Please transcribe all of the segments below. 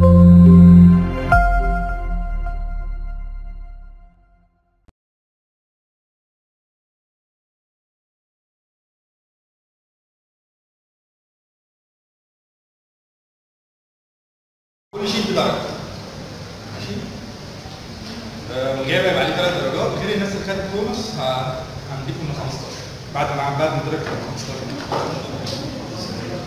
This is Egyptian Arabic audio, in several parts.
كل شيء بدرجه ماشي آه، والجايب هيبقى عليه ثلاث درجات غير الناس اللي خدت بونص ه- هنضيفه من 15 بعد ما بعد ما درجه 15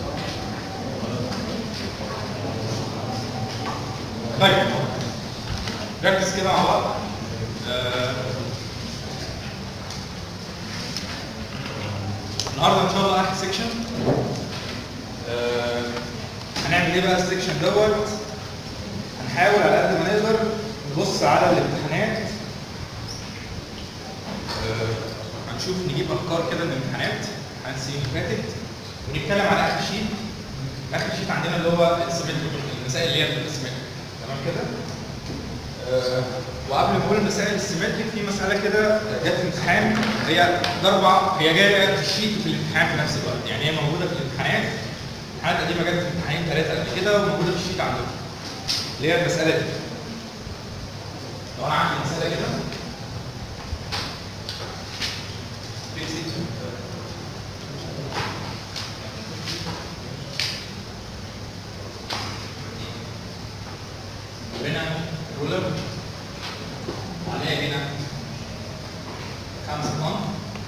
طيب ركز كده مع بعض آه، النهارده ان شاء الله اخر سيكشن آه، هنعمل ايه بقى السيكشن دوت هنحاول على قد ما نقدر نبص على الامتحانات آه، هنشوف نجيب افكار كده من الامتحانات عن السنين اللي فاتت ونتكلم على اخر شيت اخر شيت عندنا اللي هو السيمتريك المسائل اللي هي بتبقى سيمتريك تمام كده آه، وقبل ما اقول المسائل السيمتريك في مساله كده جت في امتحان هي ضربه هي جايه في الشيت وفي الامتحان في نفس الوقت يعني هي موجوده في الامتحانات امتحانات قديمه جت في امتحانين ثلاثه قبل كده وموجوده في الشيت عندكم اللي هي المساله دي لو انا عندي مساله كده هنا رولر وعليها هنا خمسة طن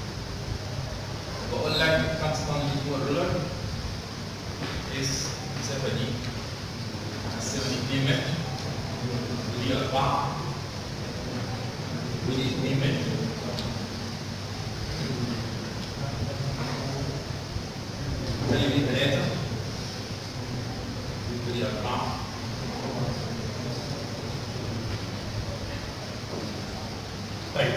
بقول لك خمسة طن دي جوه الرولر قيس المسافة دي قسمها 2 متر ودي 4 ودي 2 متر خلي دي 3 ودي 4 طيب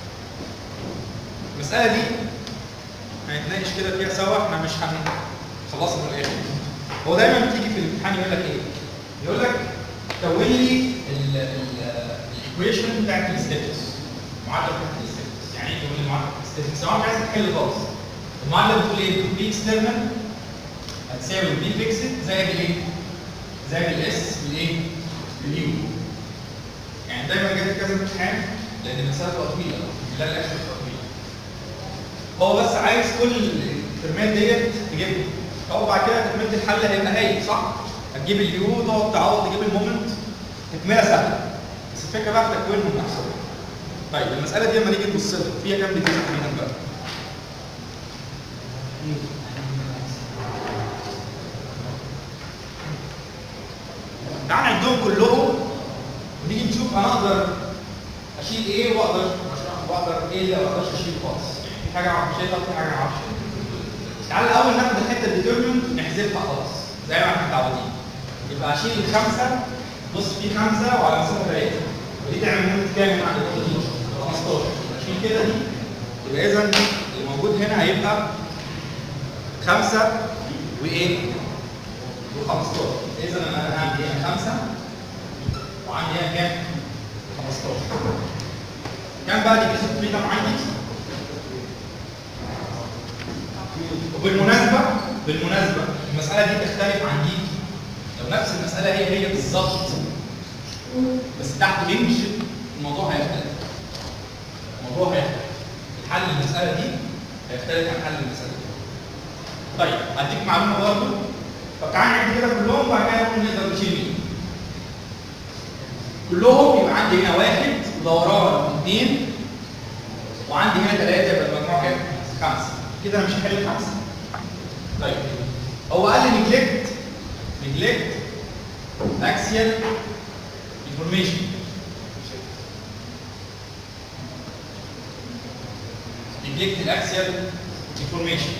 المسألة دي هنتناقش كده فيها سوا احنا مش هنخلصها في الآخر هو دايما بتيجي في الامتحان يقول لك ايه؟ يقول لك كون لي الايكويشن بتاعت الستاتس معادلة بتاعت الستاتس يعني ايه كون لي معادلة بتاعت الستاتس؟ سواء مش عايز تحل خالص المعادلة بتقول ايه؟ بي اكسترنال هتساوي بي فيكسد زائد الايه؟ زائد الاس بالايه؟ باليو يعني دايما جاي في كذا امتحان لان المساله تبقى طويله لا الاخر تبقى طويله هو بس عايز كل الترمات ديت تجيبها هو بعد كده تكمله الحل هيبقى هايل صح؟ هتجيب اليو تقعد تعوض تجيب المومنت تكمله سهله بس الفكره بقى في تكوينهم نفسهم طيب المساله دي لما نيجي نبص لها فيها كام ديفيجن فيها بقى؟ تعال نعدهم كلهم ونيجي نشوف انا اقدر اشيل ايه واقدر واقدر ايه اللي ما اقدرش اشيله خالص في حاجه اعرف اشيلها وفي حاجه ما اعرفش تعال الاول ناخد الحته الديترمنت نحذفها خلاص زي ما احنا متعودين يبقى اشيل الخمسه بص في خمسه وعلى مسافه ثلاثه ودي تعمل مده كام من عند النقطه دي 15 اشيل كده دي يبقى اذا اللي موجود هنا هيبقى خمسه وايه؟ و15 اذا انا عندي هنا خمسه وعندي هنا كام؟ 15 كام بقى ديجريز اوف فريدم عندي؟ وبالمناسبة بالمناسبة المسألة دي تختلف عن دي لو نفس المسألة هي هي بالظبط بس تحت هنج الموضوع هيختلف الموضوع هيختلف حل المسألة دي هيختلف عن حل المسألة دي طيب هديك معلومة برضه طب تعالى نعد كده كلهم وبعد كده نقول نقدر نشيل مين كلهم يبقى عندي هنا واحد ودوران اثنين وعندي هنا ثلاثة يبقى المجموع كام؟ خمسة كده انا مش هحل خمسة طيب هو قال لي نجلكت نجلكت اكسيال انفورميشن نجلكت الاكسيال انفورميشن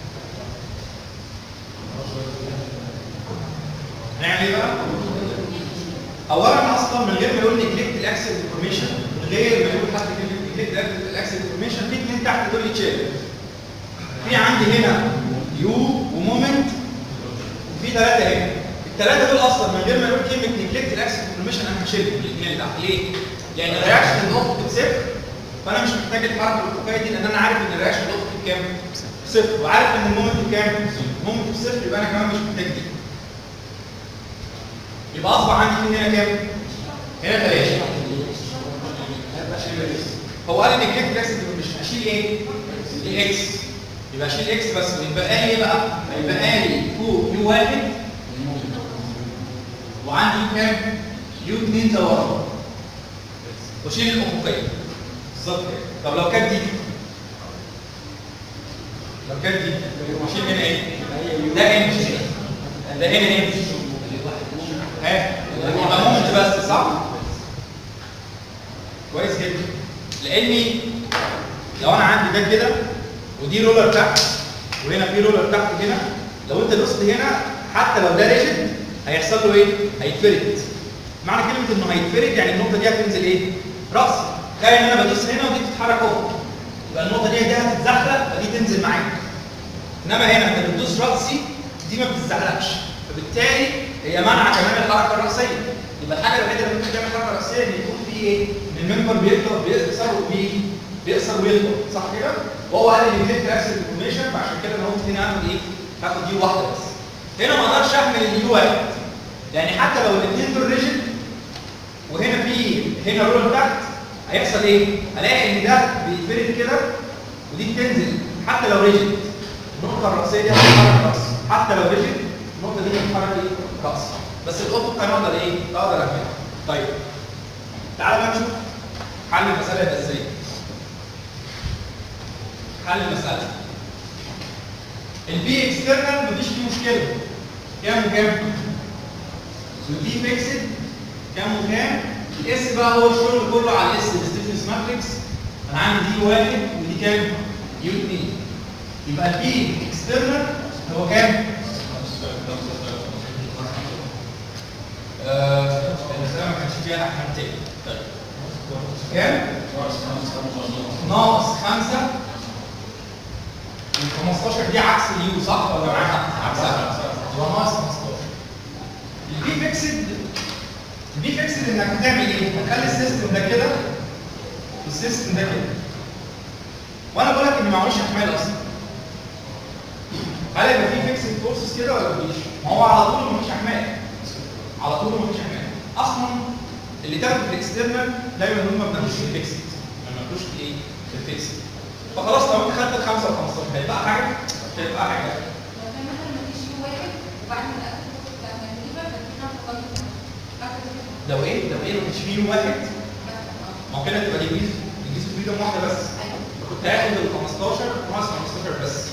هنعمل ايه بقى؟ اولا اصلا من غير ما يقول نجلكت الاكسل انفورميشن من غير ما يقول حد كلمه نجلكت الاكسل انفورميشن في اثنين تحت دول يتشال في عندي هنا يو ومومنت وفي ثلاثه هنا الثلاثه دول اصلا من غير ما يقول كلمه نجلكت الاكسل انفورميشن انا هشيلهم الاثنين اللي تحت ليه؟ لان الرياكشن نقطه صفر فانا مش محتاج الحركه الافقيه دي لان انا عارف ان الرياكشن نقطه بكام؟ صفر وعارف ان المومنت بكام؟ المومنت بصفر يبقى انا كمان مش محتاج دي يبقى اصبح عندي هنا كام؟ هنا 3 هو قال ان الجيت اكس مش هشيل ايه؟ الاكس يبقى اشيل اكس بس ويبقى لي ايه بقى؟ هيبقى لي فوق يو واحد وعندي كام؟ يو 2 دوران واشيل الافقيه بالظبط كده طب لو كانت دي لو كانت دي اشيل هنا ايه؟ ده ام جي ده هنا ام جي ها يبقى مومنت بس صح؟ كويس جدا لاني لو انا عندي ده كده ودي رولر تحت وهنا في رولر تحت هنا لو انت دوست هنا حتى لو ده ريجيد هيحصل له ايه؟ هيتفرد معنى كلمه انه هيتفرد يعني النقطه دي هتنزل ايه؟ راسي تخيل ان انا بدوس هنا ودي بتتحرك اهو يبقى النقطه دي دي هتتزحلق فدي تنزل معاك انما هنا انت بتدوس راسي دي ما بتتزحلقش فبالتالي هي مانعه كمان الحركه الراسيه يبقى الحاجه الوحيده اللي ممكن تعمل حركه راسيه ان يكون في ايه؟ ان الممبر بيطلع بيقصر وبي بيقصر ويطلع صح كده؟ وهو قال لي جبت نفس الانفورميشن فعشان كده انا قلت هنا اعمل ايه؟ هاخد دي واحده بس هنا ما اقدرش احمل اليو واحد يعني حتى لو الاثنين دول ريجن وهنا في هنا رول تحت هيحصل ايه؟ هلاقي ان ده بيتفرد كده ودي بتنزل حتى لو ريجن النقطه الراسيه دي هتتحرك راس حتى لو ريجن النقطه دي هتتحرك ايه؟ راس بس الافق انا اقدر ايه؟ اقدر اعملها طيب تعالى بقى نشوف حل المساله يبقى ازاي حل المساله البي اكسترنال مفيش فيه مشكله كام وكام؟ والبي فيكسد كام وكام؟ الاس بقى هو الشغل كله على الاس الستيفنس ماتريكس انا عندي دي واحد ودي كام؟ يو 2 يبقى البي اكسترنال هو كام؟ آه المسألة ما كانش فيها حاجتين طيب كام؟ ناقص 5 ال 15 دي عكس اليو صح ولا معاك عكسها؟ يبقى ناقص 15 البي فيكسد البي فيكسد انك هتعمل ايه؟ هتخلي السيستم ده كده والسيستم ده كده وانا بقول لك ان ما معهوش احمال اصلا هل يبقى في فيكسد فورسز كده ولا مفيش؟ ما هو على طول مفيش احمال على طول مفيش احمال اصلا اللي تاخده في الاكسترنال دايما هم ما بناخدوش في الفيكسد ما بناخدوش في ايه؟ في الفيكسد فخلاص لو انت خدت الخمسه و 15 هيبقى حاجه مش هيبقى حاجه لو كان مثلا مفيش يو واحد وبعد ما الاكل بتاع تقريبا فدينا تغير لو ايه؟ لو ايه ما فيش فيه واحد ما هو كده تبقى دي جيز جيز فريدم واحده بس كنت هاخد ال 15 ناقص 15 بس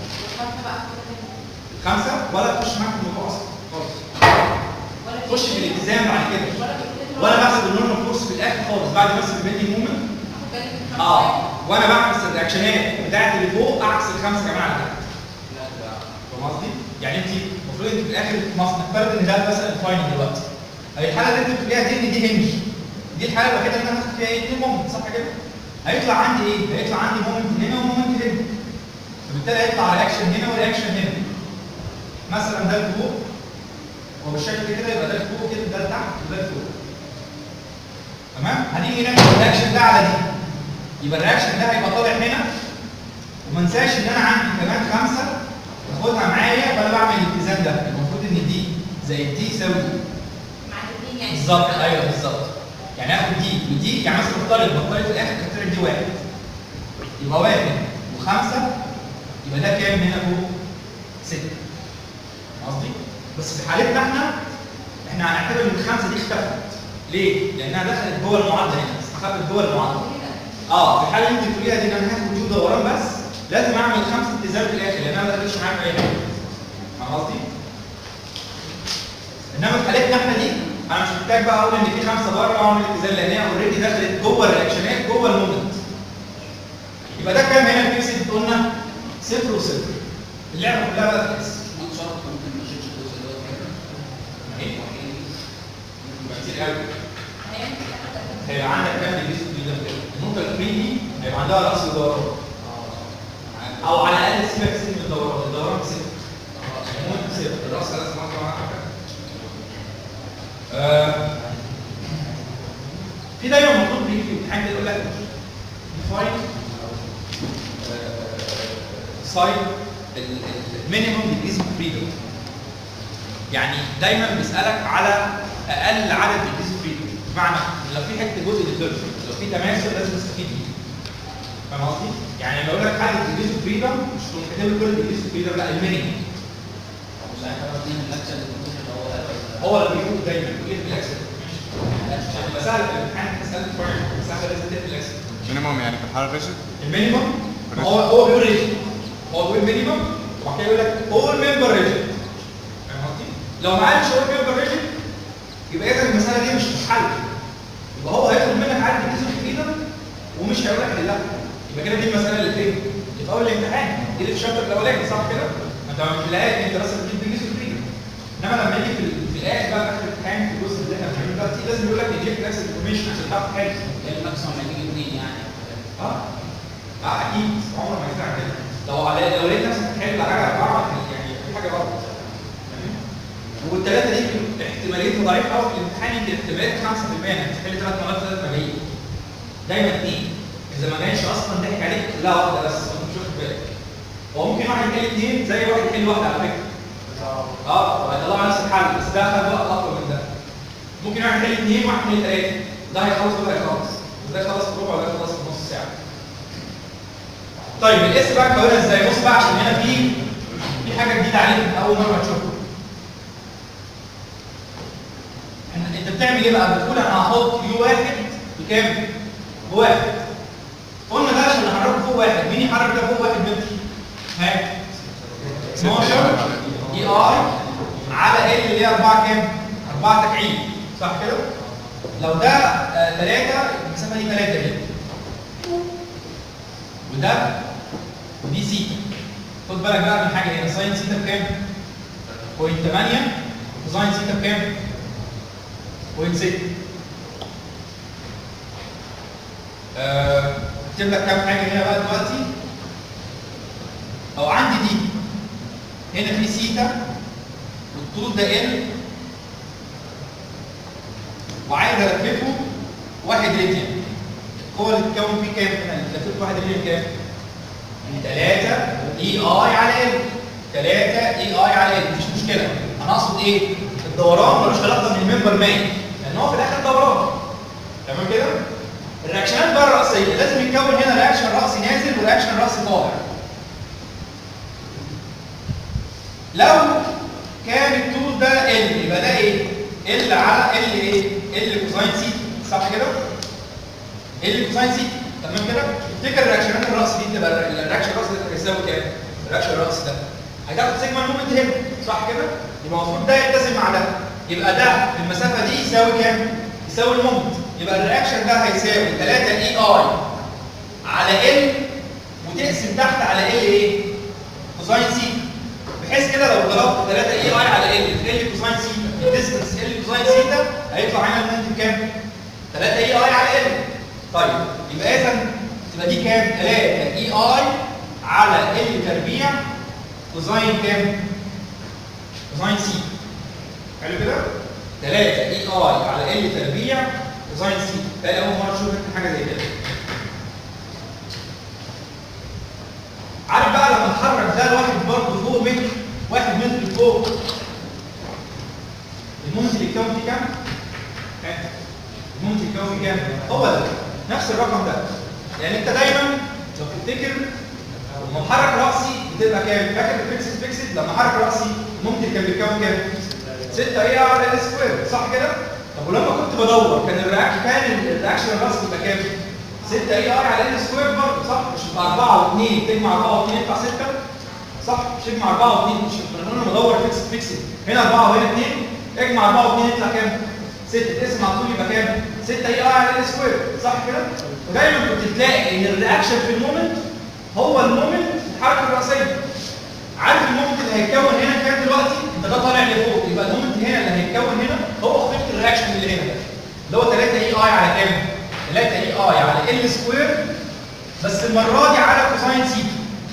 خمسه ولا تخش معاك في الموضوع اصلا خالص خش في الالتزام بعد كده ولا بحسب النورمال فورس في الاخر خالص بعد ما احسب البيندنج مومنت اه وانا بعكس الرياكشنات بتاعت اللي فوق اعكس الخمسه كمان على تحت فاهم قصدي؟ يعني انت المفروض انت في الاخر نفترض ان ده مثلا الفاينل دلوقتي هي الحاله اللي انت بتقوليها دي ان دي هنج دي الحاله الوحيده اللي انا هاخد فيها ايه؟ اثنين مومنت صح كده؟ هيطلع عندي ايه؟ هيطلع عندي مومنت هنا ومومنت هنا فبالتالي هيطلع رياكشن هنا ورياكشن هنا مثلا ده لفوق وبالشكل ده كده يبقى ده لفوق كده ده لتحت وده لفوق تمام؟ هنيجي نعمل الرياكشن ده على دي يبقى الرياكشن ده هيبقى طالع هنا وما انساش ان انا عندي كمان خمسه باخدها معايا وانا بعمل الاتزان ده المفروض ان دي زي دي يساوي دي بالظبط ايوه بالظبط يعني اخد دي ودي يعني مثلا نفترض نفترض في الاخر كتر دي واحد يبقى واحد وخمسه يبقى ده كام هنا فوق؟ سته قصدي؟ بس في حالتنا احنا احنا هنعتبر ان الخمسه دي اختفت ليه؟ لانها دخلت جوه المعادله هنا استخبت جوه المعادله اه في الحاله اللي انت بتقوليها دي ان انا هاخد يو دوران بس لازم اعمل خمسه اتزان في الاخر لان انا ما دخلتش معاك في اي حاجه فاهم قصدي؟ انما في حالتنا احنا دي انا مش محتاج بقى اقول ان في خمسه بره واعمل اتزان لان هي اوريدي دخلت جوه الرياكشنات جوه المومنت يبقى ده كام هنا الفيكسد قلنا صفر وصفر اللعبه كلها بقى في اس كتير قوي هيبقى عندك كام ديجري فريدم كده النقطه الاخيره دي هيبقى عندها راس دوران او على الاقل سيبك سن الدوران الدوران صفر المهم صفر الراس لازم اطلع معاها آه في دايما مطلوب بيجي في الامتحان كده يقول لك ديفاين سايد المينيمم ديجريز اوف فريدم يعني دايما بيسالك على اقل عدد ديجريز اوف فريدم بمعنى لو في حته جزء ديفلوبشن لو في تماثل لازم تستفيد بيه فاهم قصدي؟ يعني لما اقول لك عدد ديجريز اوف فريدم مش تقوم كاتب كل ديجريز اوف فريدم لا المينيمم مش عارف انا دي من الاكشن اللي كنت اللي هو قال هو اللي بيقول دايما بيقول لي بالاكسل عشان تبقى سهل في الامتحان تسال فرق سهل لازم تقفل الاكسل مينيموم يعني في الحاله الريجيد المينيمم هو هو بيقول ريجن هو بيقول مينيمم وبعد كده يقول لك اول ممبر ريجن فاهم قصدي؟ لو ما قالش اول ممبر ريجن يبقى اذا المساله دي مش هتتحل يبقى هو هيطلب منك عدد الجزء الجديده ومش هيقول لك حلها يبقى كده دي المساله اللي فين؟ اللي في اول الامتحان دي اللي في الشابتر الاولاني صح كده؟ ما انت ما بتلاقيش انت بس بتجيب الجزء الجديد انما لما يجي في, ال- في الاخر بقى في اخر الامتحان في الجزء اللي احنا بنعمله دلوقتي لازم يقول لك انجكت نفس الانفورميشن عشان تعرف تحل الماكسيموم هتيجي منين يعني اه اه اكيد عمره ما يطلع كده لو على لو لقيت نفسك بتحل حاجه اربعه يعني في حاجه غلط تمام؟ والثلاثه دي احتماليتها ضعيفه قوي في الامتحان يمكن احتماليه 5% انك تحل ثلاث مرات ثلاث مجاهيل دايما اثنين اذا ما كانش اصلا ضحك عليك لا واحده بس انت مش واخد بالك هو ممكن واحد يحل اثنين زي واحد يحل واحده على فكره اه وهيطلع نفس الحل بس ده خد وقت اطول من ده ممكن واحد يحل اثنين واحد يحل ثلاثه ده هيخلص وده هيخلص وده يخلص في ربع وده يخلص في نص ساعه طيب الاس بقى نكونها ازاي؟ بص بقى عشان هنا في في حاجه جديده عليك اول مره هتشوفها. إحنا- انت بتعمل ايه بقى؟ بتقول انا هحط يو واحد بكام؟ بواحد. قلنا ده عشان نحركه فوق واحد، مين يحرك ده فوق واحد متر؟ ها؟ 12 اي اي على ال اللي هي 4 كام؟ 4 تكعيب صح كده؟ لو ده 3 المسافه دي 3 دي وده ودي سيتا خد بالك بقى من حاجه هنا ساين سيتا بكام؟ 0.8 وكوزاين سيتا بكام؟ 0.6 آه، اكتب لك كام حاجه هنا بقى دلوقتي او عندي دي هنا في سيتا والطول ده ال وعايز الففه واحد راديان هو اللي اتكون فيه كام هنا اللي لففه واحد راديان كام؟ 3 اي اي على ال 3 اي اي على ال مفيش مشكله انا اقصد ايه؟ الدوران ملوش علاقه بالممبر مايل لان هو في الاخر دوران تمام كده؟ الرياكشنات بقى الرئيسيه لازم يتكون هنا رياكشن راسي نازل ورياكشن راسي طالع لو كان الطول ده ال يبقى ده ايه؟ ال على ال ايه؟ ال كوزاين سي صح كده؟ ال كوزاين سي تمام كده؟ افتكر الرياكشنات الراس دي تبقى الر- الرياكشن الراس ده هيساوي كام؟ الرياكشن الراس ده هتاخد سيجما المومنت هنا صح كده؟ يبقى المفروض ده يلتزم مع ده يبقى ده في المسافه دي يساوي كام؟ يساوي المومنت يبقى الرياكشن ده هيساوي 3 اي اي على ال وتقسم تحت على ال ايه؟ كوزاين سي بحيث كده لو ضربت 3 اي اي على ال في ال كوزاين سيتا الديستنس ال كوزاين سيتا هيطلع هنا المومنت بكام؟ 3 اي اي على ال طيب يبقى اذا تبقى دي كام؟ 3 اي اي على ال تربيع كوزاين كام؟ كوزاين سي حلو كده؟ 3 اي اي على ال تربيع كوزاين سي ده اول مره تشوف انت حاجه زي كده عارف بقى لما تحرك ده لواحد برضه فوق متر واحد متر فوق المومنت اللي يتكون فيه كام؟ كام؟ المومنت اللي يتكون فيه كام؟ هو ده نفس الرقم ده يعني انت دايما لو تفتكر لما محرك راسي بتبقى كام؟ فاكر الفيكسد فيكسد لما حرك راسي المومنت اللي كان بيتكون كام؟ 6 اي على ال سكوير صح كده؟ طب ولما كنت بدور كان الرياكشن كان الرياكشن الراسي بيبقى كام؟ 6 اي ار على ال سكوير برضه صح؟ مش يبقى 4 و2 تجمع 4 و2 يطلع 6 صح؟ مش تجمع 4 و2 مش انا بدور فيكسد فيكسد هنا 4 وهنا 2 اجمع 4 و2 يطلع كام؟ 6 تقسم على طول يبقى كام؟ 6 اي ار على ال سكوير صح كده؟ ودايما كنت تلاقي ان الرياكشن في المومنت هو المومنت في الحركه الراسيه عارف المومنت اللي هيتكون هنا كام دلوقتي؟ انت ده طالع لفوق يبقى المومنت هنا اللي هيتكون هنا هو خطه الرياكشن اللي هنا ده اللي هو 3 اي اي على كام؟ 3 اي اي على ال سكوير بس المره دي على كوساين سيتا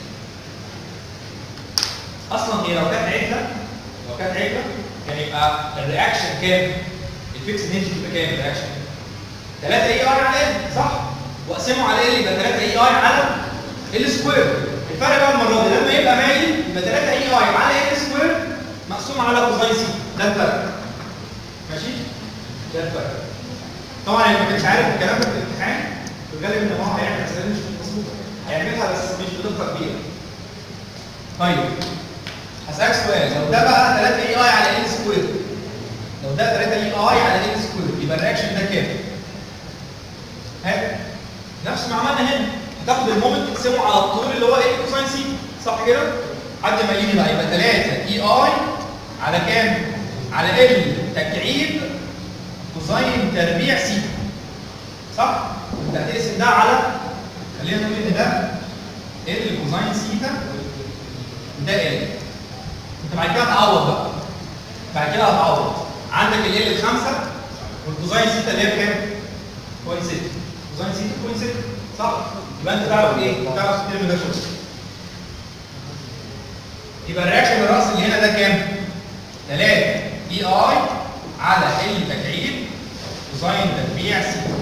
اصلا هي لو كانت عدله لو كانت عدله كان يبقى الرياكشن كام؟ الفيكس نيتش تبقى كام الرياكشن؟ 3 اي اي على ال صح؟ واقسمه على ال يبقى 3 اي اي على ال سكوير الفرق بقى المره دي لما يبقى مايل يبقى 3 اي اي على ال سكوير مقسوم على كوساين سيتا ده الفرق ماشي ده الفرق طبعا اللي ما كانش عارف الكلام ده في الامتحان في الغالب ان هو هيعمل اسئله مش مظبوطه هيعملها بس مش بدقه كبيره طيب هسألك سؤال لو ده بقى 3 اي اي على ال سكوير لو ده 3 اي اي على ال سكوير يبقى الرياكشن ده كام؟ ها؟ نفس ما عملنا هنا هتاخد المومنت تقسمه على الطول اللي هو ايه كوساين سي صح كده؟ لحد ما يجي بقى يبقى 3 اي اي على كام؟ على ال تكعيب كوساين تربيع سي صح؟ انت هتقسم ده على خلينا نقول ان ده ال كوساين سيتا ده ال انت بعد كده هتعوض بقى بعد كده هتعوض عندك ال ال الخمسه والكوزاين سيتا اللي هي بكام؟ كوين 6 كوزاين سيتا كوين 6 صح؟ يبقى انت تعرف ايه؟ تعرف ترمي ده شغل يبقى الرياكشن الراس اللي هنا ده كام؟ 3 اي اي على ال تكعيب كوزاين تربيع سيتا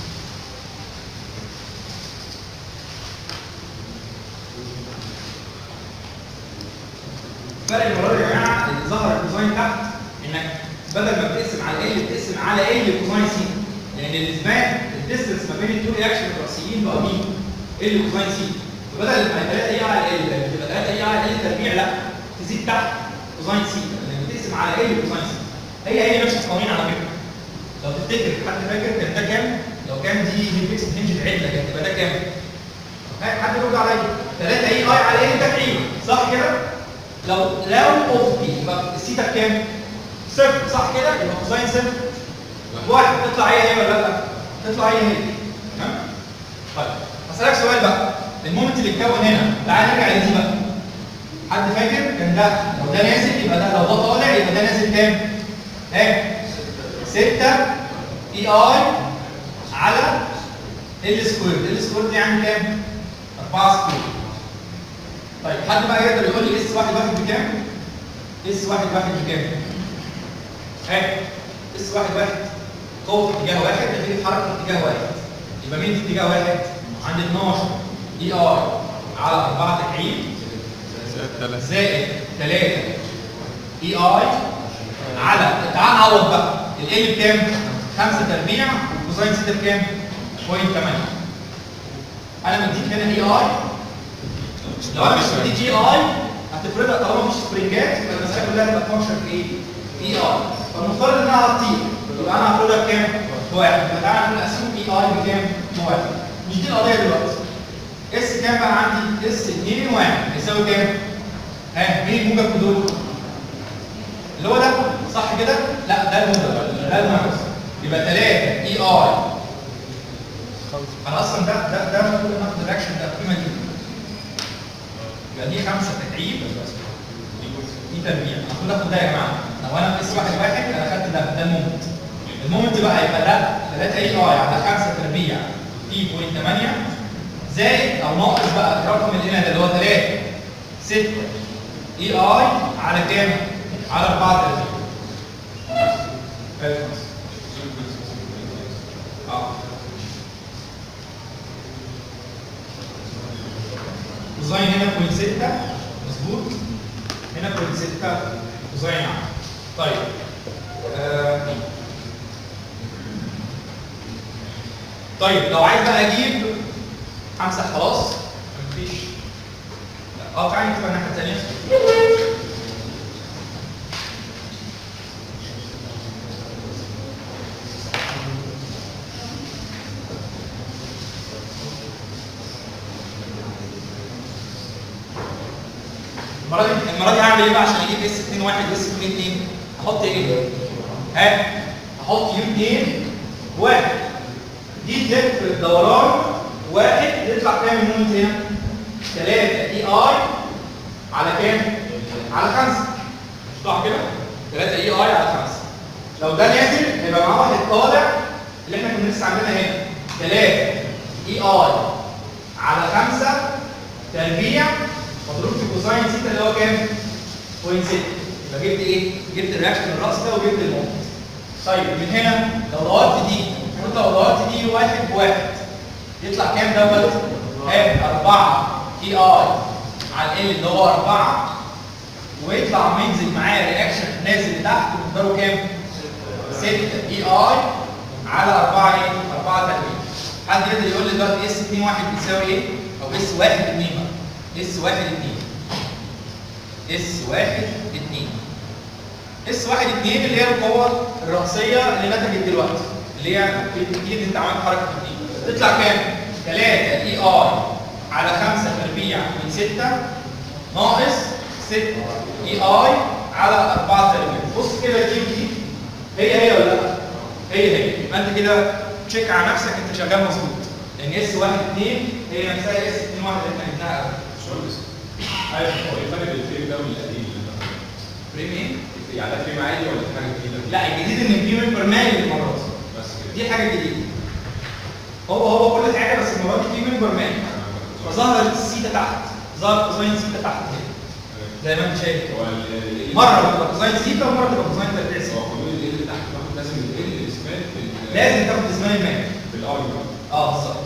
فرق المره دي يا جماعه اللي ظهر الكوزاين تحت انك بدل ما بتقسم على ال بتقسم على ال كوزاين سي لان الاسبان الديستنس ما بين التو رياكشن الرئيسيين بقى مين؟ ال كوزاين سي فبدل ما 3 اي على ال تبقى 3 اي على ال تربيع لا تزيد تحت كوزاين سي لان بتقسم على ال كوزاين سي هي هي نفس القوانين على فكره لو تفتكر حد فاكر كان ده كام؟ لو كان دي هيفكس هنج العدله كانت تبقى ده كام؟ ها حد يرد عليا 3 اي اي على ال تكعيب صح كده؟ لو لو اوف بي يبقى السيتا بكام؟ صفر صح كده؟ يبقى كوزاين صفر واحد تطلع هي هي ولا لا؟ تطلع هي هي تمام؟ طيب هسألك سؤال بقى المومنت اللي اتكون هنا تعال نرجع لدي بقى حد فاكر كان ده لو ده نازل يبقى ده لو ده طالع يبقى ده نازل كام؟ ايه؟ 6 اي اي على ال سكوير ال سكوير دي يعني كام؟ 4 سكوير طيب حد بقى يقدر يقول لي اس واحد واحد بكام؟ اس واحد واحد بكام؟ ها اس واحد واحد قوة في اتجاه واحد نتيجة حركة في اتجاه واحد يبقى مين في اتجاه واحد؟ عند 12 اي ار على 4 تكعيب زائد 3 اي اي على تعال نعوض بقى ال بكام؟ 5 تربيع والكوزاين 6 بكام؟ 0.8 انا مديك هنا اي اي لو انا مش مديك اي اي هتفرضها طالما مفيش سبرنجات يبقى المساله كلها تبقى فانكشن في ايه؟ اي اي فالمفترض انها هتطير يبقى انا هاخدها بكام؟ بواحد يبقى تعالى نقول اسيوم اي اي بكام؟ بواحد مش دي القضيه دلوقتي اس كام بقى عندي؟ اس 2 1 يساوي كام؟ ها مين الموجب في دول؟ اللي هو ده صح كده؟ لا ده الموجب ده الموجب يبقى 3 اي اي انا اصلا ده ده ده المفروض ناخد الرياكشن ده القيمه دي يبقى دي خمسه تكعيب دي تربيع المفروض اخد ده يا جماعه لو انا في اس واحد واحد انا خدت ده ده المومنت المومنت بقى يبقى ده 3 اي اي على 5 تربيع في 0.8 زائد او ناقص بقى الرقم اللي هنا ده اللي هو 3 6 اي اي على كام؟ على 4 تربيع اه كوزاين هنا 0.6 مظبوط هنا 0.6 كوزاين عام طيب آه. طيب لو عايز بقى اجيب همسح خلاص مفيش لا اه تعالى نكتب الناحيه الثانيه المره دي المره دي هعمل ايه بقى عشان اجيب اس 2 1 واس 2 2 احط ايه؟ ها احط يو 2 1 دي تلف الدوران واحد يطلع كام المومنت هنا؟ 3 اي اي على كام؟ على 5 مش صح كده؟ 3 اي اي على 5 لو ده نازل هيبقى معاه واحد طالع اللي احنا كنا لسه عاملينها هنا 3 اي اي على 5 تربيع مضروب في كوساين سيتا اللي هو كام؟ 0.6 يبقى جبت ايه؟ جبت الرياكشن الراس ده وجبت المومنت. طيب من هنا لو دورت دي قلت لو دورت دي واحد بواحد يطلع كام دوت؟ ها 4 اي اي على ال اللي هو 4 ويطلع ينزل معاه رياكشن نازل لتحت مقداره كام؟ 6 اي اي على 4 ايه؟ 4 تربيع حد يقدر يقول لي دلوقتي اس 2 1 بتساوي ايه؟ او اس 1 2 بقى اس 1 2 اس 1 2 اس 1 2 اللي هي القوه الرأسيه اللي نتجت دلوقتي اللي هي اكيد انت عملت حركه في تطلع كام؟ 3 اي اي على 5 تربيع من 6 ناقص 6 اي اي على 4 تربيع بص كده الكيو دي هي هي ولا لا؟ هي هي يبقى انت كده تشيك على نفسك انت شغال مظبوط لان اس 1 2 هي نفسها اس 2 1 اللي احنا جبناها قبل باشمهندس عارف هو ايه الفرق بين الفريم ده والقديم اللي انت فريم ايه؟ يعني ده فريم عادي ولا في حاجه جديده؟ لا الجديد ان في ممبر مالي المره دي بس كده دي حاجه جديده هو هو كل حاجه بس المره دي في ممبر مالي فظهرت السيتا تحت ظهر كوزاين سيتا تحت كده زي ما انت شايف هو ال- ال- مره تبقى كوزاين سيتا ومره تبقى كوزاين تربيع هو سيتا قانون ال اللي تحت باخد لازم ال ال اثبات في ال- لازم تاخد زمان المالي في الار اه بالظبط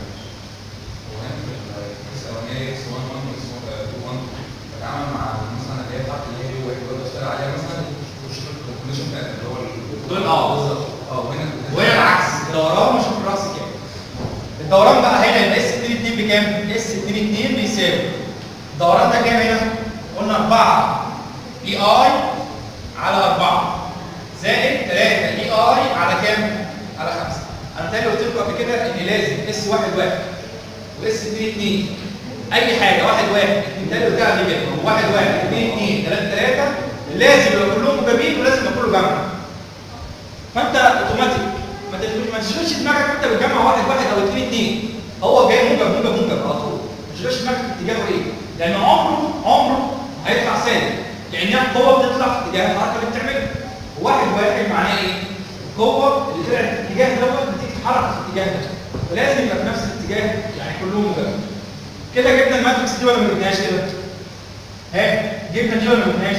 بتعامل مع مثلا اللي هي بتاعت اللي هي واحد ولا اشتغل عليها مثلا الكونديشن بتاعت اللي هو ال- دول اه بالظبط اه وهنا وهي العكس الدوران مش في الراس كام الدوران بقى هنا يبقى اس 2 2 بكام؟ اس 2 2 بيساوي الدوران ده كام هنا؟ قلنا 4 اي اي على 4 زائد 3 اي اي على كام؟ على 5 انا تاني قلت لكم قبل كده ان لازم اس 1 1 واس 2 2 اي حاجه 1 1 2 3 قلتها قبل كده 1 1 2 2 3 3 لازم يبقى كلهم موجبين ولازم يبقى كله جمع فانت اوتوماتيك ما تشغلش ما تشغلش دماغك انت بتجمع واحد واحد او اثنين اثنين هو جاي موجب موجب موجب على طول ما تشغلش دماغك في اتجاهه ايه لان عمره عمره هيطلع سالب لان هي القوه بتطلع في اتجاه الحركه اللي بتعملها واحد واحد معناه ايه؟ القوه اللي طلعت في الاتجاه دوت بتيجي تتحرك في الاتجاه ده فلازم يبقى في نفس الاتجاه يعني كلهم موجب كده جبنا الماتريكس دي ولا ما جبناهاش كده؟ ها جبنا دي ولا ما جبناهاش؟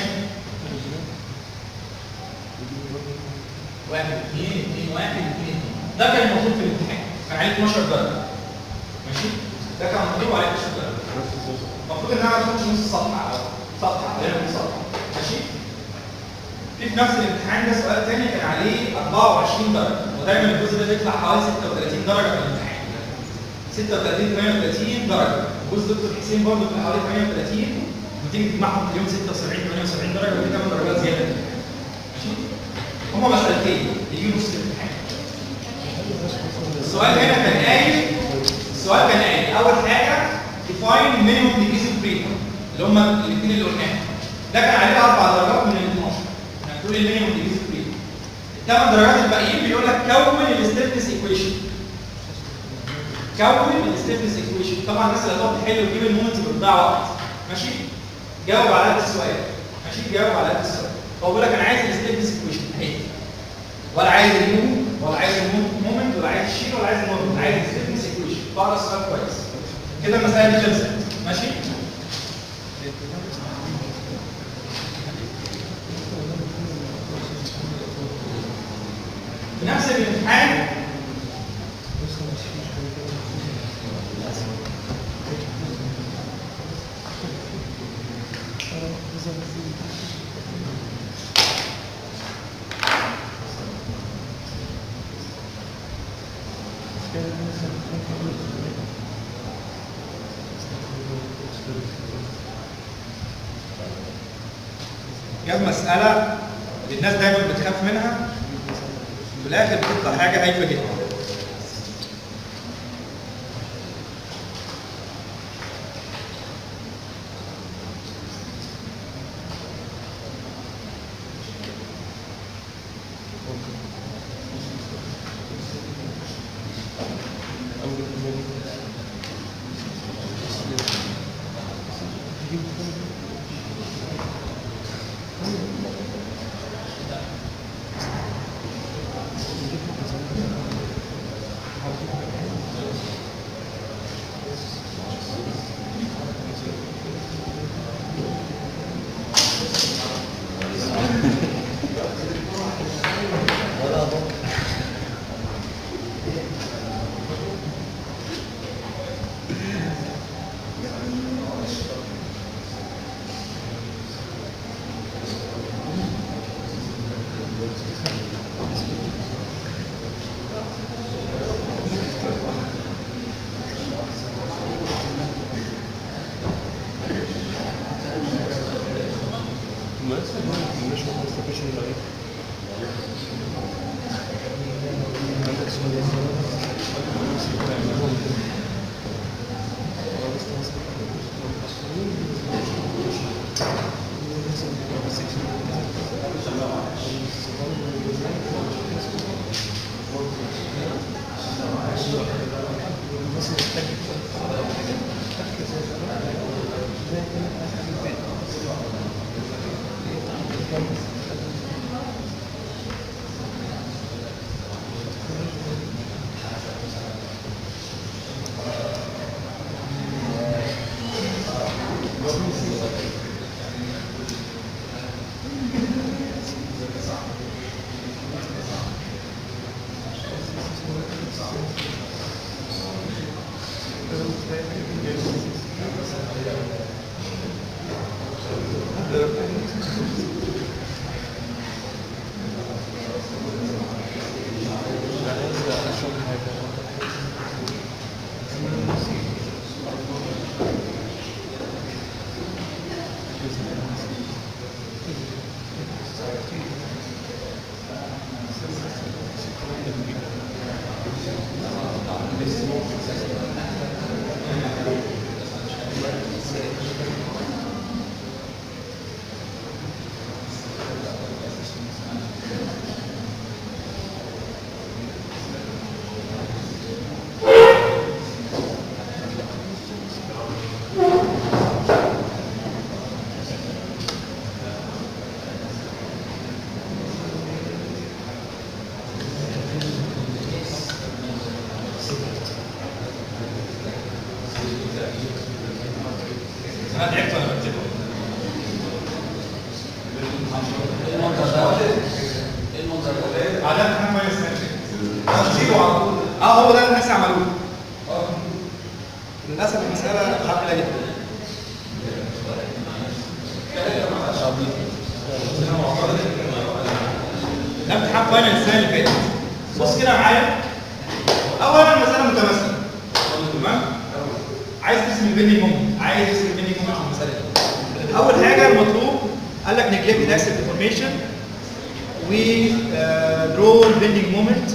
واحد اثنين اثنين واحد اثنين اثنين ده كان المطلوب في الامتحان كان عليه 12 درجه ماشي ده كان مطلوب عليه 12 درجه المفروض ان انا ما اخدش نص صفحه او صفحه غير نص صفحه ماشي في في نفس الامتحان ده سؤال تاني كان عليه 24 درجه ودايما الجزء ده بيطلع حوالي 36 درجه في الامتحان 36 38 درجه جزء دكتور حسين برضه بيبقى حوالي 38 وتيجي تجمعهم في اليوم 76 78 درجه ودي 8 درجات زياده ماشي هما مسألتين يجي نص الامتحان السؤال هنا كان قايل السؤال كان قايل اول حاجه define minimum degree of freedom اللي هما الاثنين اللي قلناهم ده كان عليه اربع درجات من ال 12 يعني تقول المينيموم degree of freedom الثمان درجات الباقيين بيقول لك كون الستيفنس ايكويشن كون الستيفنس ايكويشن طبعا الناس اللي هتقعد تحل وتجيب المومنت بتضيع وقت ماشي جاوب على هذا السؤال ماشي جاوب على هذا السؤال هو بيقول لك انا عايز الستيفنس ايكويشن اهي ولا عايز اليو ولا عايز المومنت ولا عايز الشيل ولا عايز المومنت عايز الستيفنس ايكويشن بقرا السؤال كويس كده المساله دي خلصت ماشي في نفس الامتحان جاب مسألة الناس دايما بتخاف منها في الآخر بتطلع حاجة هايفة جدا انا تعبت وانا بكتبه ايه المنظر ده؟ ايه المنظر ده؟ عادات احنا ما نستنى زيرو على طول اه هو ده اللي الناس عملوه اه للاسف المساله حافله جدا ده امتحان فاينل السنه اللي فاتت بص كده معايا اولا المساله متماثله تمام عايز ترسم البيندنج مومنت عايز ترسم البيندنج مومنت في المساله دي اول حاجه المطلوب قال لك نجلكت اكسل ديفورميشن و درو البيندنج مومنت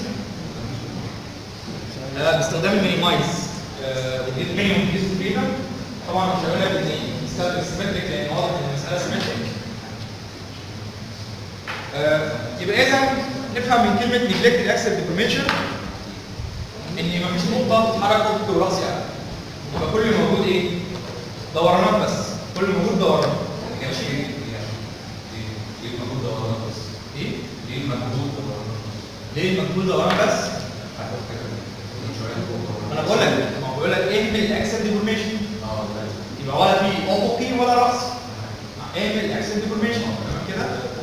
باستخدام المينيمايز المينيموم ديس فريدم طبعا مش هقول لك ان يستخدم سيمتريك لان واضح ان المساله سيمتريك يبقى اذا نفهم من كلمه نجلكت اكسل ديفورميشن ان مفيش نقطه تتحرك فوق وراسي يعني يبقى كل اللي موجود ايه؟ دورانات بس كل اللي موجود دورانات ماشي ليه المجهود ده ورانا بس؟ ايه؟ ليه المجهود ده ورانا بس؟ ليه المجهود دوران بس؟ هاخد كده من شويه فوق انا بقول لك ما هو بيقول لك اعمل الاكسل ديفورميشن اه ده يبقى ولا في افقي ولا راسي اعمل الاكسل ديفورميشن تمام كده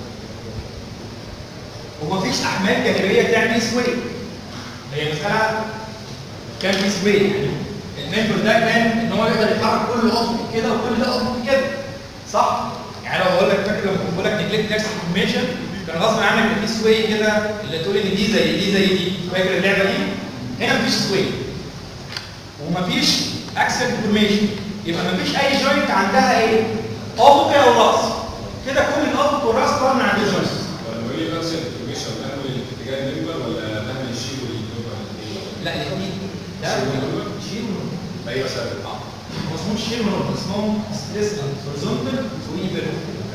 ومفيش احمال جانبيه تعمل سوي هي مساله كان في سوي يعني المنتور ده كان ان هو يقدر يتحرك كل افقي كده وكل ده افقي كده صح؟ يعني لو بقول لك فاكر لما كنت بقول لك نجلكت اكسل ديفورميشن كان غصب عنك كان في سوي كده اللي تقول ان دي زي دي زي دي فاكر اللعبه دي؟ هنا مفيش سوي ومفيش اكسل ديفورميشن يبقى مفيش اي جوينت عندها ايه؟ افقي او راس كده كل الافق والراس طالع من عند الجوينت لما يقول لي اكشن انفورميشن نعمل اتجاه المنبر ولا نعمل الشيء والمنبر لا الاثنين ده شيل ونور ايوه سبب هو اسمه شيل ونور اسمهم سبيس هوريزونتال وايفل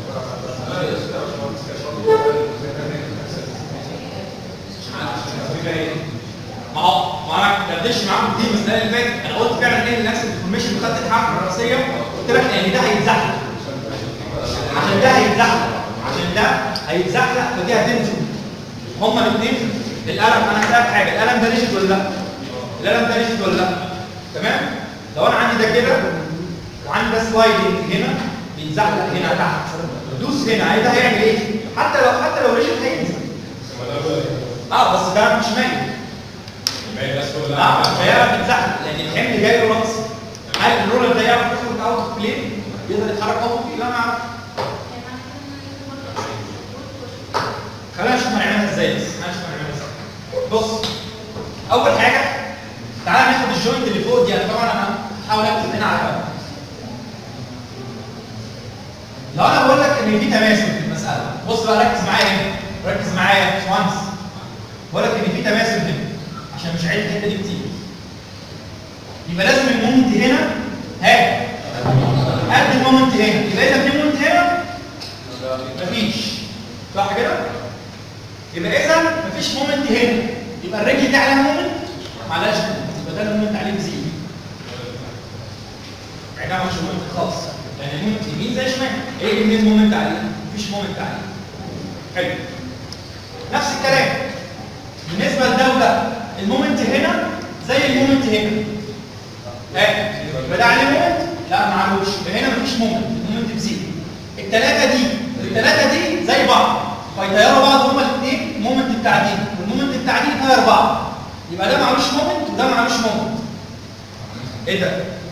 ما هو ما انا دردش معاكم كتير بس ده اللي فات انا قلت فعلا ايه الاكسل ديفورميشن وخدت الحركه الرئيسيه قلت لك ان ده هيتزحلق عشان ده هيتزحلق عشان ده هيتزحلق فدي هتنزل هما الاثنين القلم انا هسالك حاجه القلم ده نشف ولا لا؟ القلم ده نشف ولا لا؟ تمام؟ لو انا عندي ده كده وعندي ده سلايدنج هنا بيتزحلق هنا تحت دوس هنا هي ده هيعمل ايه؟ حتى لو حتى لو رشد هينزل اه بس ده مش مايل باقي الناس كلها اه مش هيعرف يتزحلق لان الحمل جاي له راسي هل الرولر ده يعرف يخرج اوت اوف بلين؟ يقدر يتحرك اوت اوف لا ما اعرفش خلينا نشوف هنعملها ازاي بس خلينا نشوف هنعملها ازاي بص اول حاجه تعالى ناخد الجوينت اللي فوق دي يعني طبعا انا هحاول اكتب هنا على جنب لو انا بقول لك ان في تماثل في المساله بص بقى ركز معايا هنا ركز معايا يا باشمهندس بقول لك ان في تماثل هنا عشان مش عايز الحته دي كتير يبقى لازم المومنت هنا ها قد المومنت هنا يبقى اذا في مومنت هنا مفيش صح كده؟ يبقى اذا مفيش مومنت هنا يبقى الرجل دي عليها مومنت معلهاش مومنت يبقى ده المومنت عليه بزيرو بعيد عن مومنت خالص لان المومنت يمين زي شمال ايه منين مومنت عليه؟ مفيش مومنت عليه حلو نفس الكلام بالنسبه لده وده المومنت هنا زي المومنت هنا ها يبقى ده عليه مومنت؟ لا ما عليهوش يبقى هنا مفيش مومنت المومنت بزيرو الثلاثه دي الثلاثه دي زي بعض فيطيروا بعض هما الاثنين المومنت بتاع دي والمومنت بتاع دي يطير بعض يبقى ده معلوش مومنت وده معلوش مومنت ايه ده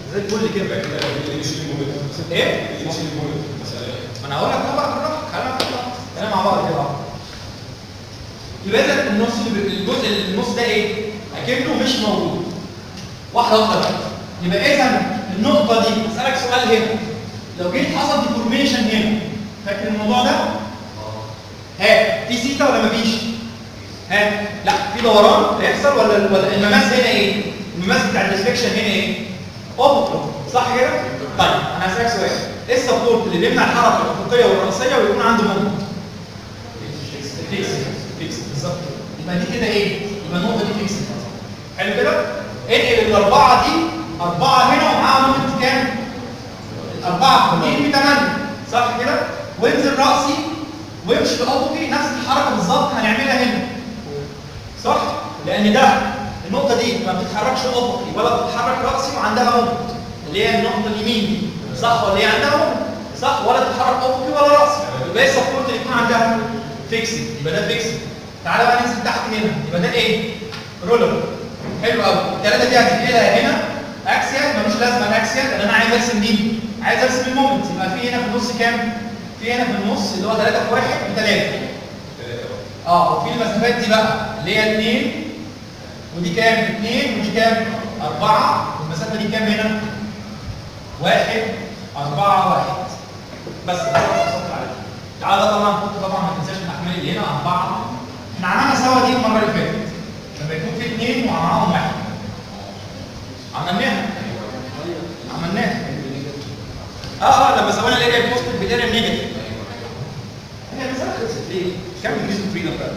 زي الفل كده يبقى كده اللي يشيل المومنت ايه؟ اللي يشيل المومنت مسألة ما انا هقول لك اهو بقى بالراحه خلينا بالراحه خلينا مع بعض كده اهو. يبقى اذا النص الجزء النص ده ايه؟ اكنه مش موجود واحده واحده بقى يبقى اذا النقطه دي اسالك سؤال هنا لو جيت حصل ديفورميشن هنا فاكر الموضوع ده؟ ها في سيتا ولا مفيش؟ ها لا في دوران هيحصل ولا ولا المماس هنا ايه؟ المماس بتاع الديفليكشن هنا ايه؟ افقي صح كده؟ طيب انا هسالك سؤال ايه السبورت اللي بيمنع الحركه الافقيه والراسيه ويكون عنده مومنت؟ فيكس فيكس بالظبط كده. يبقى دي كده ايه؟ يبقى النقطه دي فيكس حلو كده؟ انقل الاربعه دي اربعه هنا ومعاها مومنت كام؟ الاربعه دي في 8 صح كده؟ وانزل راسي وامشي بافقي نفس الحركه بالظبط هنعملها هنا صح؟ لان ده النقطه دي ما بتتحركش افقي ولا بتتحرك راسي وعندها مومنت اللي هي النقطه اليمين دي صح ولا هي عندها مومنت صح ولا تتحرك افقي ولا راسي يبقى ايه السبورت اللي يكون عندها فيكسد يبقى ده فيكسد تعالى بقى ننزل تحت هنا يبقى ده ايه رولر حلو قوي الثلاثه دي هتنقلها هنا اكسيال ملوش لازمه الاكسيال لان انا عايز ارسم دي عايز ارسم المومنت يبقى في هنا في النص كام في هنا في النص اللي هو 3 في 1 و3 اه وفي المسافات دي بقى اللي هي 2 ودي كام 2 ودي كام 4 والمسافه دي كام هنا 1 4 1 بس ده الخط على دي. تعالى بقى طبعا نحط طبعا ما تنساش الاحمال اللي هنا 4 احنا عملنا سوا دي المره اللي فاتت لما يكون في اثنين ومعاهم واحد عملناها عملناها اه اه لما سوينا الاريا بوزيتيف بالاريا نيجاتيف هي المساله خلصت ليه؟ كم جزء فريدم بقى؟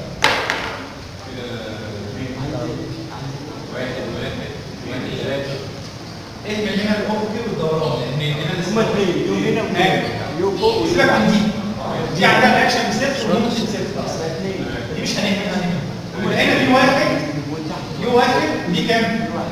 واحد واحد اثنين ثلاثة ايه من هنا الافقي والدوران لان هنا اللي هما اثنين يوم هنا وهنا يوم فوق سيبك من دي دي عندها الاكشن بصفر والمومنت بصفر اثنين دي مش هنعملها هنا وهنا في واحد يو واحد ودي كام؟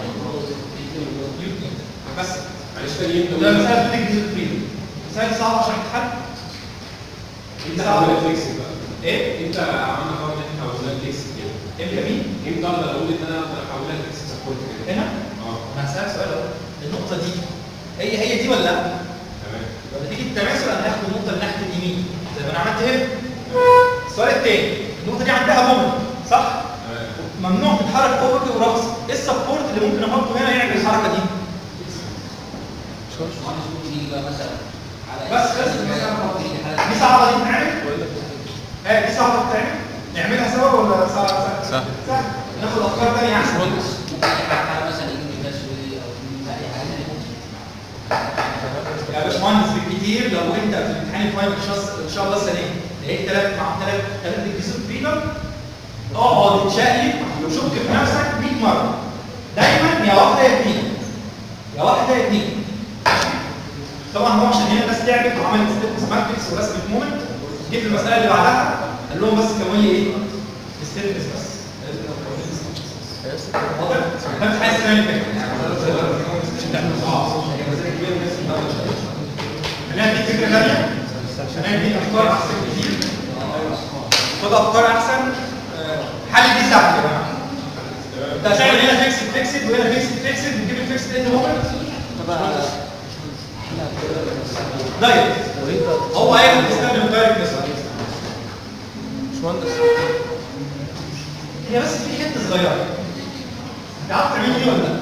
يو اتنين. بس معلش تاني انت ده مسألة بتديك جزء فريدم مسألة صعبة عشان تتحل انت عملت فيكس بقى ايه؟ انت عملنا حوار ان احنا حولناها فيكس كده امتى مين؟ امتى اقدر اقول ان انا اقدر احولها فيكس سبورت كده هنا؟ اه انا هسألك سؤال اهو النقطة دي هي هي دي ولا لا؟ تمام لما تيجي التماثل انا هاخد النقطة اللي ناحية اليمين زي ما انا عملت هنا السؤال التاني النقطة دي عندها مومنت صح؟ تمام ممنوع تتحرك افقي وراسي ايه السبورت اللي ممكن احطه هنا يعمل الحركة دي؟ مهندس ممكن يجي بقى مثلا على بس خلصت المسألة في حالة دي صعبة دي تتعمل؟ اه دي صعبة تتعمل؟ نعملها سوا ولا صعبة؟ سهل سهل ناخد افكار تانية احسن ممكن حالة مثلا يجي من تسوي او من اي حاجه تانية ممكن يا باشمهندس بالكتير لو انت في الامتحان الفاينل ان شاء ان شاء الله السنه دي لقيت ثلاث مع ثلاث ثلاث ديجريز فريدم اقعد اتشقلب وشك في نفسك 100 مره دايما يا واحده يا اثنين يا واحده يا اثنين طبعا هو عشان هنا الناس تعبت وعملت ستيبس ماتريكس ورسمت مومنت جه في المساله اللي بعدها قال لهم بس كون لي ايه؟ ستيبس بس واضح؟ ده امتحان السنه اللي فاتت اه خلينا نديك فكره ثانيه خلينا نديك افكار احسن كتير خد افكار احسن آه، حل دي سهل يا جماعه انت هتعمل هنا فيكسد فيكسد وهنا فيكسد فيكسد وتجيب الفيكسد اند مومنت دايركت هو هياخد يستخدم دايركت بس هي بس في حته صغيره انت عارف تعمل دي ولا لا؟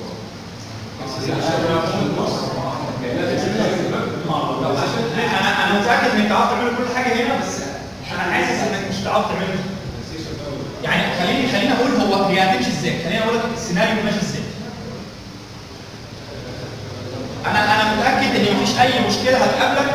طب عشان انا انا متاكد انك تعرف تعمل كل حاجه هنا بس انا حاسس انك مش هتعرف تعملها يعني خليني خليني اقول هو هي هتمشي ازاي خليني اقول لك السيناريو ماشي ازاي انا انا متاكد ان مفيش اي مشكله هتقابلك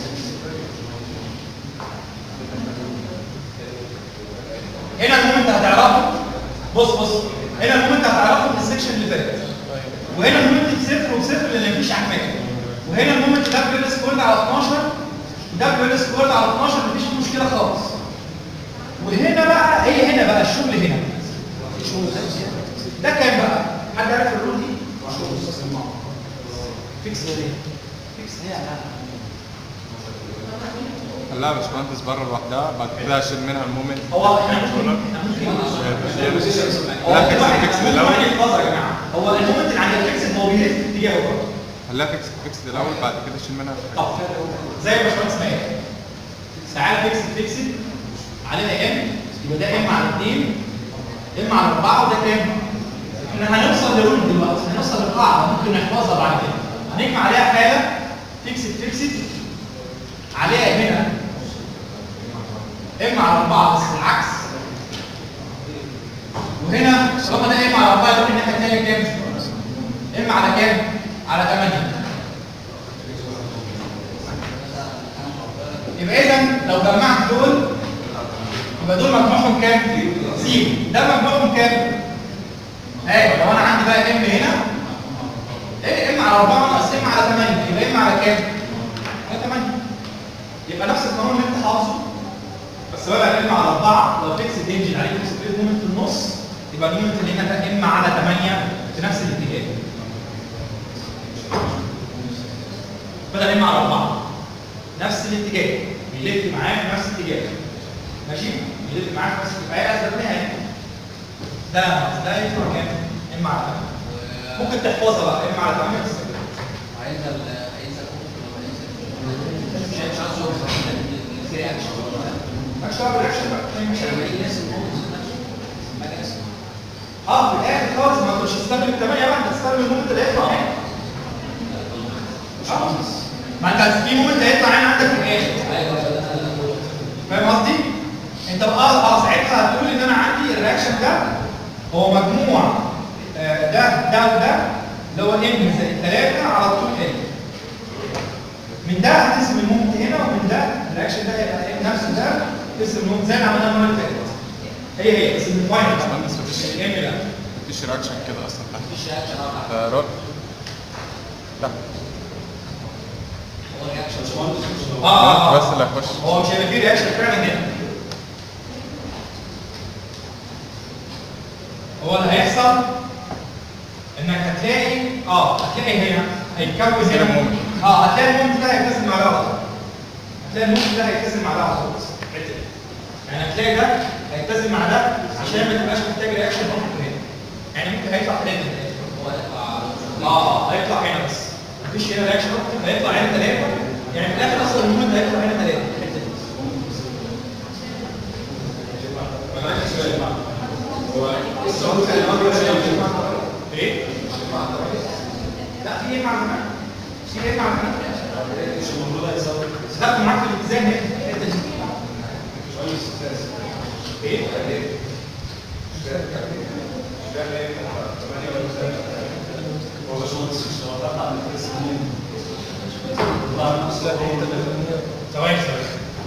هنا المومنت هتعرفه بص بص هنا المومنت هتعرفه من السكشن اللي فات وهنا المومنت بصفر وبصفر لان مفيش احمال وهنا المومنت ده بيل سكويرد على 12 وده بيل سكويرد على 12 مفيش فيه مشكله خالص وهنا بقى هي هنا بقى الشغل هنا ده كام بقى؟ حد عارف الرول دي؟ فيكس ليه؟ فيكس ليه يا لا يا باشمهندس بره لوحدها بعد كده اشيل منها المومنت هو احنا ممكن احنا ممكن هو لا في فيكس واحد فيكس ممكن الاول واحد يتفضل يا جماعه هو المومنت اللي عند الفيكس هو بيلف في اتجاهه برضه خليها فيكس فيكس الاول بعد كده شيل منها طب زي ما باشمهندس ما قال تعالى فيكس فيكسد عليها ام يبقى ده ام على 2 ام على 4 وده كام؟ احنا هنوصل لرول دلوقتي هنوصل لقاعده ممكن نحفظها بعد كده هنجمع عليها حاله فيكسد فيكسد عليها هنا ام على 4 بس العكس وهنا طالما ده ام على 4 يبقى الناحيه الثانيه كام؟ ام على كام؟ على 8 يبقى اذا لو جمعت دول يبقى دول مجموعهم كام؟ زيرو ده مجموعهم كام؟ ايوه لو انا عندي بقى ام هنا ايه ام على 4 ناقص ام على 8 يبقى ام على كام؟ على 8 يبقى نفس القانون اللي انت حافظه بس بدل ام على 4 لو فيكس دينجل عليه فيكس بريد مومنت في النص يبقى المومنت اللي هنا ده ام على 8 في نفس الاتجاه بدل ام على 4 نفس الاتجاه بيلف معاه في نفس الاتجاه ماشي بيلف معاه في نفس الاتجاه هي اسباب نهايه ده ده يطلع كام؟ ام على 8 ممكن تحفظها بقى ام على 8 بس هينزل هينزل مش مش عايز اقول في رياكشن مالكش دعوه بالرياكشن بقى مش لما يجي ناس الموقف نفسه ما جاش اه في الاخر خالص ما تقولش تستخدم الثمانيه بقى انت تستخدم المومنت اللي هيطلع هنا آه. ما انت في مومنت هيطلع هنا عندك في الاخر ايوه فاهم قصدي؟ انت بقى اه ساعتها هتقول ان انا عندي الرياكشن ده هو مجموع آه، ده ده وده اللي هو ام زائد 3 على طول ال من ده هتقسم المومنت هنا ومن ده الرياكشن ده هيبقى ام نفسه ده تقسم المومنت زي ما عملنا المره اللي فاتت هي هي بس الفاينل باشمهندس مفيش الام ده مفيش رياكشن كده اصلا تحت مفيش رياكشن اه ده رول تحت هو رياكشن اه اه بس اللي هيخش هو مش هيبقى فيه رياكشن فعلا هنا هو اللي هيحصل انك هتلاقي اه هتلاقي هنا هيتكون هتلاقي هنا مومنت. اه هتلاقي المومنت ده هيتقسم مع ده على طول هتلاقي المومنت ده هيتقسم مع ده على طول الحتة دي. يعني هتلاقي ده هيتقسم مع ده عشان ما تبقاش محتاج رياكشن مومنت هنا يعني ممكن هيطلع ثلاثه هو يطلع اه هيطلع هنا بس مفيش هنا رياكشن هيطلع هنا ثلاثه يعني في الاخر اصلا المومنت هيطلع هنا ثلاثه الحته دي انا عندي سؤال هو الصوت كان المره اللي ايه؟ لا في ايه مع زمان؟ في ايه مع زمان؟ مش المفروض هيصور سحبت معاك في الاتزان هنا الحته دي ايه؟ هو باشمهندس مش هتطلع من الفيس ثواني ثواني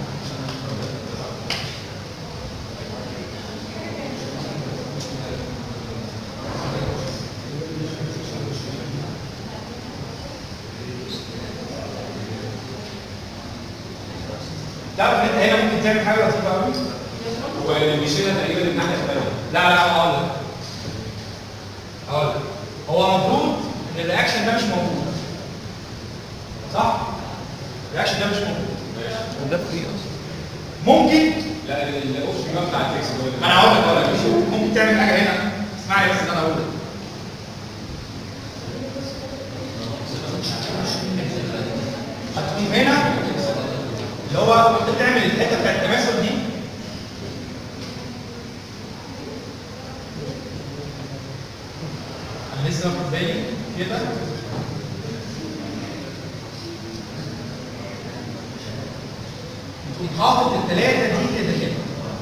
تعرف ان انت هنا ممكن تعمل حاجه لطيفه قوي هو اللي بيشيلها تقريبا الناحيه الثانيه لا لا هقول لك هقول لك هو المفروض ان الرياكشن ده مش موجود صح؟ الرياكشن ده مش موجود ده فري اصلا ممكن لا الاوبشن بقى بتاع الفيكس هو اللي- انا هقول لك هقول لك ممكن تعمل حاجه هنا اسمعني بس اللي انا هقوله هتقوم هنا اللي هو انت بتعمل الحته بتاعت التماثل دي انا لسه واخد بالي كده تقوم حاطط الثلاثه دي كده كده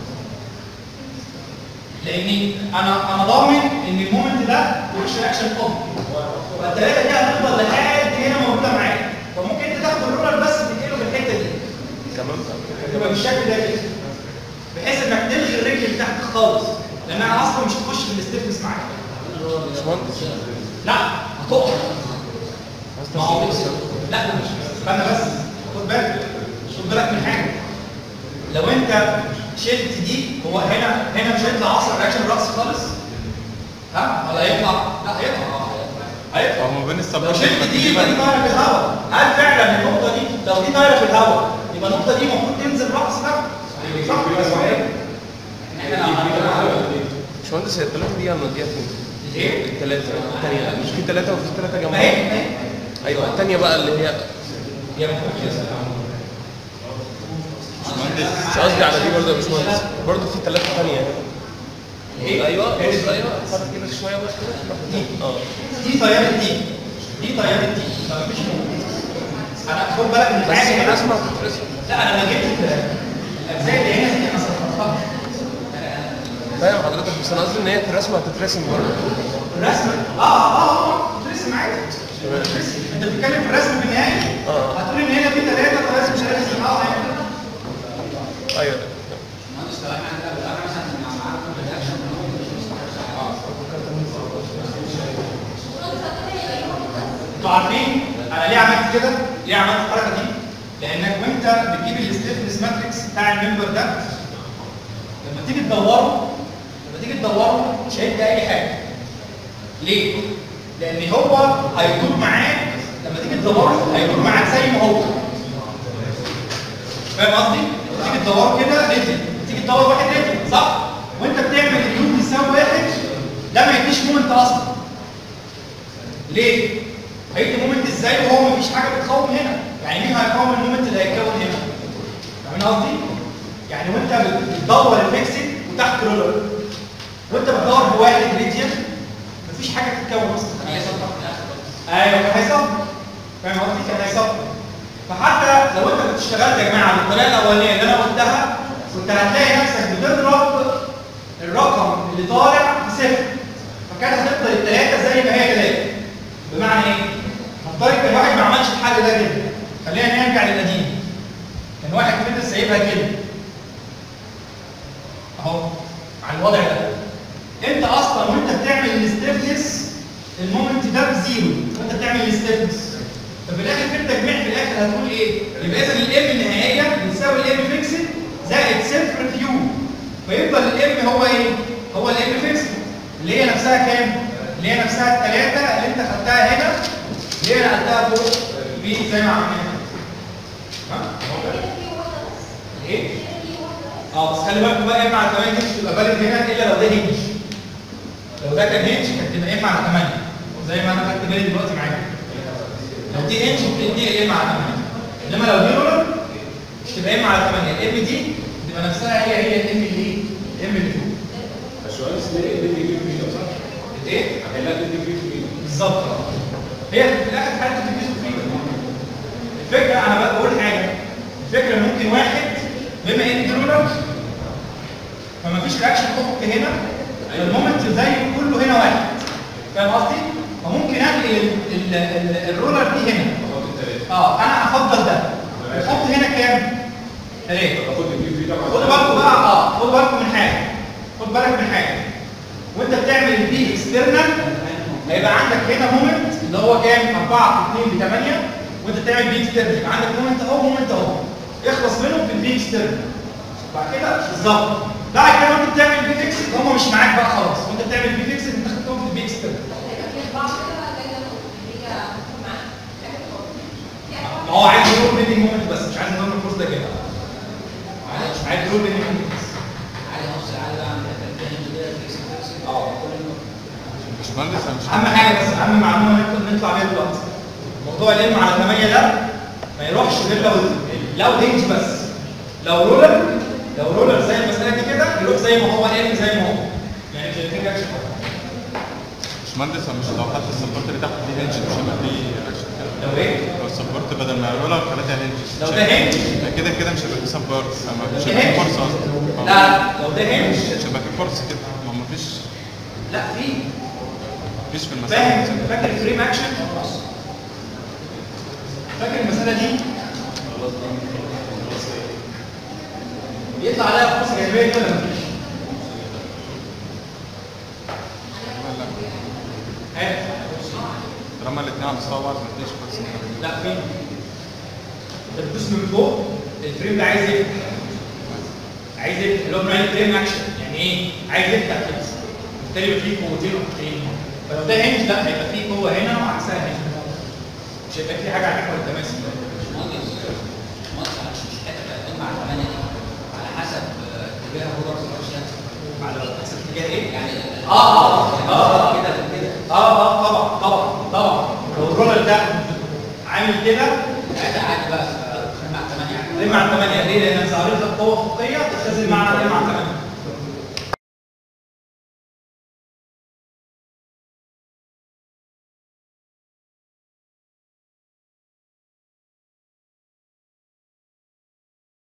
لان انا انا ضامن ان المومنت ده مش رياكشن اوف فالثلاثه دي هتفضل لحد هنا موجوده معاك فممكن انت تاخد الرولر بس تنقله في الحته دي تمام تبقى بالشكل ده كده بحيث انك تلغي الرجل اللي تحت خالص لان انا اصلا مش هخش في الاستفنس معاك باشمهندس لا هتقع ما هو لا مش استنى بس خد بالك خد بالك من حاجه لو انت شلت دي هو هنا هنا مش هيطلع اصلا رياكشن راس خالص ها ولا هيطلع لا هيطلع هيطلع هو ما بين لو السبورت شلت دي يبقى دي طايره في الهواء هل فعلا النقطه دي لو دي طايره في الهواء يبقى النقطه دي المفروض تنزل راس بقى صح ولا ايه؟ باشمهندس هي الثلاثه دي هنوديها فين؟ ايه؟ الثلاثه الثانيه مش في ثلاثه وفي ثلاثه ما جنب هي ما هي ايوه الثانيه بقى اللي هي هي ممكن كده مش قصدي على دي برضه يا باشمهندس برضه في ثلاثه ثانيه ايه؟ ايوه إيه؟ بص ايوه اتحرك كده شويه بس كده دي اه دي طياره دي دي طياره دي فمفيش انا خد بالك من بس حاجه هنا الرسمه بتترسم لا انا ما جبت الاجزاء اللي هنا دي انا صفحتها فاهم حضرتك بس انا قصدي ان هي في الرسمه هتترسم برضه الرسم اه اه اه بترسم عادي بترسم. انت بتتكلم في الرسم في النهائي اه. هتقول ان هنا في ثلاثه فلازم مش هرسم اه هيعمل. ايوه المهندس لو احنا عندنا بالقرار مثلا مع معانا برودكشن انتوا عارفين انا ليه عملت كده؟ ليه عملت الحركه دي؟ لانك وانت بتجيب الستيفنس ماتريكس بتاع الممبر ده لما تيجي تدوره لما تيجي تدوره مش هيدي اي حاجه. ليه؟ لان هو هيدور معاك لما تيجي تدوره هيدور معاك زي ما هو. فاهم قصدي؟ لما تيجي تدوره كده ريتل تيجي تدور واحد ريتل صح؟ وانت بتعمل اليو بيساوي واحد ده ما يديش مومنت اصلا. ليه؟ هيدي مومنت ازاي وهو مفيش حاجه بتقاوم هنا؟ يعني مين هيقاوم المومنت اللي هيتكون هنا؟ فاهمين قصدي؟ يعني وانت بتدور الفيكسد وتحت رولر وانت بتدور بواحد ريديان مفيش حاجه تتكون اصلا ايوه كان هيصفر فاهم قصدي؟ كان هيصفر فحتى لو انت كنت اشتغلت يا جماعه بالطريقه الاولانيه اللي انا قلتها كنت هتلاقي نفسك بتضرب الرقم اللي طالع بصفر فكانت هتفضل الثلاثه زي ما هي ثلاثه بمعنى ايه؟ نفترض كان واحد ما عملش الحل ده كده خلينا نرجع للقديم كان واحد فضل سايبها كده اهو على الوضع ده انت اصلا وانت بتعمل الاستفنس المومنت ده بزيرو وانت بتعمل الاستفنس ففي الاخر في التجميع في الاخر هتقول ايه؟ يبقى اذا الام النهائيه بتساوي الام فيكسد زائد صفر كيو فيفضل الام هو ايه؟ هو الام فيكسد اللي هي نفسها كام؟ اللي هي نفسها الثلاثه اللي انت خدتها هنا اللي هي نقلتها فوق بي زي ما عملنا ها؟ ايه؟ اه بس خلي بالكم بقى ام على 8 دي مش تبقى بالغ هنا الا لو ده هنج لو ده كان هنج كانت تبقى ام على 8 زي ما انا خدت بالي دلوقتي معاكم لو دي هنج بتدي ام على 8 انما لو دي رولر مش تبقى ام على 8 الام دي تبقى نفسها هي هي الام اللي ايه؟ الام اللي فوق السؤال اسمه ايه؟ بدي جريد فريدم صح؟ ايه؟ هيلاقي بدي جريد فريدم بالظبط اه. هي في الاخر حاله التكليف فريدم الفكره انا بقى بقول حاجه الفكره ممكن واحد بما ان دي رولر فما فيش رياكشن افق هنا المومنت زي كله هنا واحد فاهم قصدي؟ فممكن انقل ال- ال- ال- الرولر دي هنا خط التلاته اه انا افضل ده احط هنا كام؟ ثلاثه باخد الجريد فريدم خدوا بالكم بقى اه خدوا بالكم من حاجه خد بالك من حاجه وانت بتعمل البي اكسترنال هيبقى عندك هنا مومنت اللي هو كام 4 في 2 ب 8 وانت بتعمل بي اكسترنال يبقى عندك مومنت اهو مومنت اهو اخلص منهم في البي اكسترنال بعد كده بالظبط بعد كده وانت بتعمل بي فيكس هم مش معاك بقى خلاص وانت بتعمل بي فيكس انت خدتهم في البي اكسترنال ما هو عايز يرول بيندنج مومنت بس مش عايز يرول الكورس ده كده عايز مش عايز يرول بيندنج مومنت بس عادي نفس العادي بقى عند التاني كده فيكس فيكس اه باشمهندس انا مش اهم حاجه بس اهم معلومه نطلع نطلع بيها دلوقتي موضوع الام على 8 ده ما يروحش غير لو لو هنج بس لو رولر لو رولر زي المساله دي كده يروح زي ما هو الام زي ما هو يعني مش هيتنج اكشن باشمهندس انا مش لو خدت السبورت اللي تحت دي هنج مش هيبقى فيه رياكشن كده لو ايه لو السبورت بدل ما رولر خليتها هنج لو مش ده هيبقى- هنج. كده كده مش هيبقى فيه سبورت مش ده هيبقى فيه هنج. فورس اصلا آه. لا لو ده هنج مش هيبقى فيه فورس كده ما هو مفيش لا في مفيش في فاهم المسألة فاكر الفريم اكشن فاكر المساله دي بيطلع عليها فلوس جانبيه كده ولا مفيش؟ ها طالما الاثنين على مستوى بعض مفيش فورس لا فين؟ انت بتدوس من فوق الفريم ده عايز يفتح عايز يفتح اللي هو بنعمل فريم اكشن يعني ايه؟ عايز يفتح كده بالتالي يبقى فيه قوتين وحاجتين فلو ده هنج لا هيبقى فيه قوه هنا وعكسها هنا مش هيبقى فيه حاجه على محور التماسك مهندس مهندس على مش حته بتقدم مع الثمانيه دي على حسب آه، اتجاه الرولر في الارشاد على حسب اتجاه ايه؟ يعني اه اه اه كده كده اه اه طبعا طبعا طبعا لو الرولر ده عامل كده ساعتها عادي بقى مع 8 ليه مع 8 ليه؟ لان ظاهره القوه الفوقيه تختزل مع